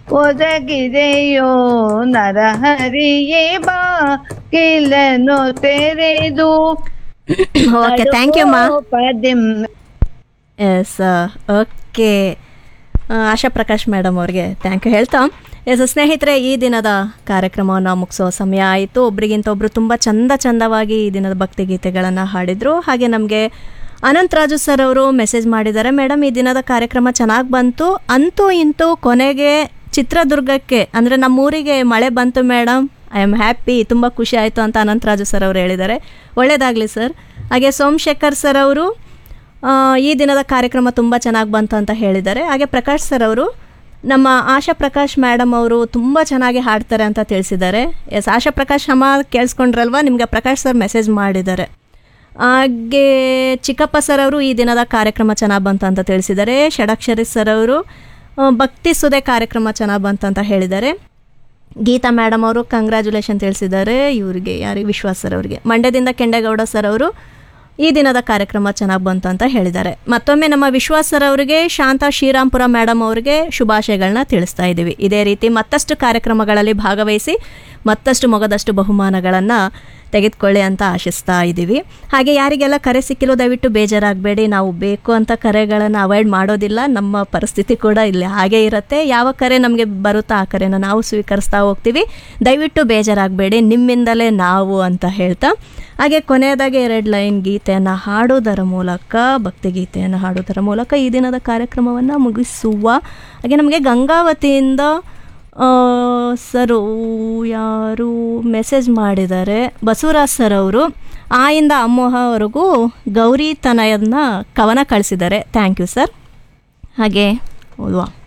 ಒದಗಿದೆಯೋ ನರಹರಿಯೇ ಬಾಗಿಲನ್ನು ತೆರೆದು okay thank you ma'am ಪದಿಂ yes okay Asha Prakash madam ಅವ್ರಿಗೆ ಥ್ಯಾಂಕ್ ಯು ಹೇಳ್ತಾ ಎಸ್ ಸ್ನೇಹಿತರೆ ಈ ದಿನದ ಕಾರ್ಯಕ್ರಮವನ್ನು ಮುಗಿಸೋ ಸಮಯ ಆಯಿತು ಒಬ್ರಿಗಿಂತ ಒಬ್ಬರು ತುಂಬ ಚಂದ ಚಂದವಾಗಿ ಈ ದಿನದ ಭಕ್ತಿಗೀತೆಗಳನ್ನು ಹಾಡಿದರು ಹಾಗೆ ನಮಗೆ ಅನಂತರಾಜು ಸರ್ ಅವರು ಮೆಸೇಜ್ ಮಾಡಿದ್ದಾರೆ ಮೇಡಮ್ ಈ ದಿನದ ಕಾರ್ಯಕ್ರಮ ಚೆನ್ನಾಗಿ ಬಂತು ಅಂತೂ ಇಂತೂ ಕೊನೆಗೆ ಚಿತ್ರದುರ್ಗಕ್ಕೆ ಅಂದರೆ ನಮ್ಮೂರಿಗೆ ಮಳೆ ಬಂತು ಮೇಡಮ್ ಐ ಆಮ್ ಹ್ಯಾಪಿ ತುಂಬ ಖುಷಿ ಆಯಿತು ಅಂತ ಅನಂತರಾಜು ಸರ್ ಅವರು ಹೇಳಿದ್ದಾರೆ ಒಳ್ಳೆಯದಾಗಲಿ ಸರ್ ಹಾಗೆ ಸೋಮಶೇಖರ್ ಸರ್ ಅವರು ಆ, ಈ ದಿನದ ಕಾರ್ಯಕ್ರಮ ತುಂಬ ಚೆನ್ನಾಗಿ ಬಂತು ಅಂತ ಹೇಳಿದ್ದಾರೆ ಹಾಗೆ ಪ್ರಕಾಶ್ ಸರ್ ಅವರು ನಮ್ಮ ಆಶಾ ಪ್ರಕಾಶ್ ಮೇಡಮ್ ಅವರು ತುಂಬ ಚೆನ್ನಾಗಿ ಹಾಡ್ತಾರೆ ಅಂತ ತಿಳಿಸಿದ್ದಾರೆ ಎಸ್ ಆಶಾ ಪ್ರಕಾಶ್ ಅಮ್ಮ ಕೇಳಿಸ್ಕೊಂಡ್ರಲ್ವಾ ನಿಮಗೆ ಪ್ರಕಾಶ್ ಸರ್ ಮೆಸೇಜ್ ಮಾಡಿದ್ದಾರೆ ಹಾಗೆ ಚಿಕ್ಕಪ್ಪ ಸರ್ ಅವರು ಈ ದಿನದ ಕಾರ್ಯಕ್ರಮ ಚೆನ್ನಾಗಿ ಬಂತು ಅಂತ ತಿಳಿಸಿದ್ದಾರೆ ಷಡಕ್ಷರಿ ಸರ್ ಅವರು ಆ, ಭಕ್ತಿ ಸುದೆ ಕಾರ್ಯಕ್ರಮ ಚೆನ್ನಾಗಿ ಬಂತು ಅಂತ ಹೇಳಿದ್ದಾರೆ ಗೀತಾ ಮೇಡಮ್ ಅವರು ಕಂಗ್ರ್ಯಾಚುಲೇಷನ್ ತಿಳಿಸಿದ್ದಾರೆ ಇವರಿಗೆ ಯಾರಿಗೆ ವಿಶ್ವಾಸ್ ಸರ್ ಅವರಿಗೆ ಮಂಡ್ಯದಿಂದ ಕೆಂಡೇಗೌಡ ಸರ್ ಅವರು ಈ ದಿನದ ಕಾರ್ಯಕ್ರಮ ಚೆನ್ನಾಗಿ ಬಂತು ಅಂತ ಹೇಳಿದ್ದಾರೆ ಮತ್ತೊಮ್ಮೆ ನಮ್ಮ ವಿಶ್ವಾಸ್ ಸರ್ ಅವರಿಗೆ ಶಾಂತಾ ಶ್ರೀರಾಮ್ಪುರ ಮೇಡಮ್ ಅವರಿಗೆ ಶುಭಾಶಯಗಳನ್ನ ತಿಳಿಸ್ತಾ ಇದ್ದೀವಿ ಇದೇ ರೀತಿ ಮತ್ತಷ್ಟು ಕಾರ್ಯಕ್ರಮಗಳಲ್ಲಿ ಭಾಗವಹಿಸಿ ಮತ್ತಷ್ಟು ಮೊಗದಷ್ಟು ಬಹುಮಾನಗಳನ್ನು ತೆಗೆದುಕೊಳ್ಳಿ ಅಂತ ಆಶಿಸ್ತಾ ಇದ್ದೀವಿ ಹಾಗೆ ಯಾರಿಗೆಲ್ಲ ಕರೆ ಸಿಕ್ಕಿಲ್ಲ ದಯವಿಟ್ಟು ಬೇಜಾರಾಗಬೇಡಿ ನಾವು ಬೇಕು ಅಂತ ಕರೆಗಳನ್ನು ಅವಾಯ್ಡ್ ಮಾಡೋದಿಲ್ಲ ನಮ್ಮ ಪರಿಸ್ಥಿತಿ ಕೂಡ ಇಲ್ಲಿ ಹಾಗೆ ಇರುತ್ತೆ ಯಾವ ಕರೆ ನಮಗೆ ಬರುತ್ತೋ ಆ ಕರೆನ ನಾವು ಸ್ವೀಕರಿಸ್ತಾ ಹೋಗ್ತೀವಿ ದಯವಿಟ್ಟು ಬೇಜಾರಾಗಬೇಡಿ ನಿಮ್ಮಿಂದಲೇ ನಾವು ಅಂತ ಹೇಳ್ತಾ ಹಾಗೆ ಕೊನೆಯದಾಗಿ ಎರಡು ಲೈನ್ ಗೀತೆಯನ್ನು ಹಾಡೋದರ ಮೂಲಕ ಭಕ್ತಿಗೀತೆಯನ್ನು ಹಾಡೋದರ ಮೂಲಕ ಈ ದಿನದ ಕಾರ್ಯಕ್ರಮವನ್ನು ಮುಗಿಸುವ ಹಾಗೆ ನಮಗೆ ಗಂಗಾವತಿಯಿಂದ ಸರು ಯಾರು ಮೆಸೇಜ್ ಮಾಡಿದ್ದಾರೆ ಬಸವರಾಜ್ ಸರ್ ಅವರು ಆಯಿಂದ ಅಮ್ಮೋಹವರೆಗೂ ಗೌರಿ ತನಯನ್ನ ಕವನ ಕಳಿಸಿದ್ದಾರೆ ಥ್ಯಾಂಕ್ ಯು ಸರ್ ಹಾಗೆ ಓದುವ